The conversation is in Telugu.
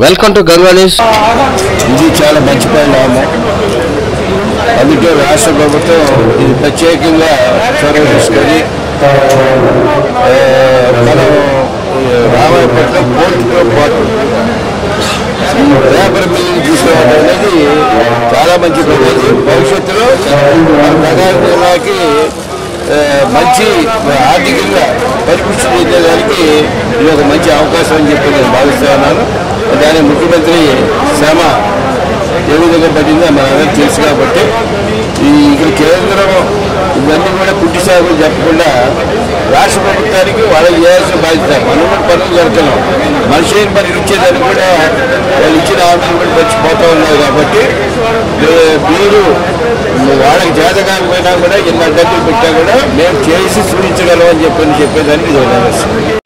వెల్కమ్ టు గంగా న్యూస్ ఇది చాలా మంచి పరిణామం అందుకే రాష్ట్ర ప్రభుత్వం ఇది ప్రత్యేకంగా చొరవ తీసుకొని ఆ, మనం ఈ రామాయపట్నం పోర్టుతో పాటు పేపర్ మిల్లుని తీసుకురావడం అనేది చాలా మంచి పని అది భవిష్యత్తులో మన నగర జిల్లాకి ఆ, మంచి ఆర్థికంగా పరిపుష్టి చెందేదానికి ఇది ఒక మంచి అవకాశం అని చెప్పి నేను భావిస్తా ఉన్నాను దాని ముఖ్యమంత్రి శ్రమ ఏ విధంగా పడిందో మనందరం తెలుసు కాబట్టి ఈ ఇక్కడ కేంద్రం ఇవన్నీ కూడా పుట్టి సాగులు చెప్పకుండా రాష్ట్ర ప్రభుత్వానికి వాళ్ళకి చేయాల్సిన బాధ్యత మనం కూడా పనులు జరగలేం మనిషి మరి ఇచ్చేదాన్ని కూడా వాళ్ళు ఇచ్చిన ఆర్డర్ కూడా మర్చిపోతూ ఉన్నారు కాబట్టి ఏ- మీరు వాళ్ళకి చేత కాకపోయినా కూడా ఎన్ని అడ్డంకులు పెట్టా కూడా మేము చేసి చూపించగలం అని చెప్పని చెప్పేదానికి ఇది ఒక నిదర్శనం.